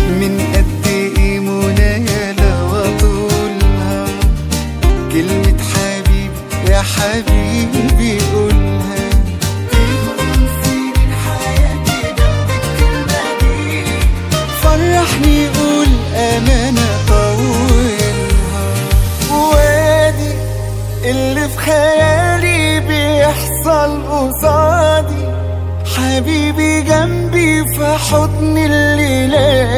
من قد ايه منايا لو اطولها كلمة حبيبي يا حبيبي قولها فرحني قول امانة طولها وادي اللي في خيالي بيحصل قصادي حبيبي جنبي في حضن الليلة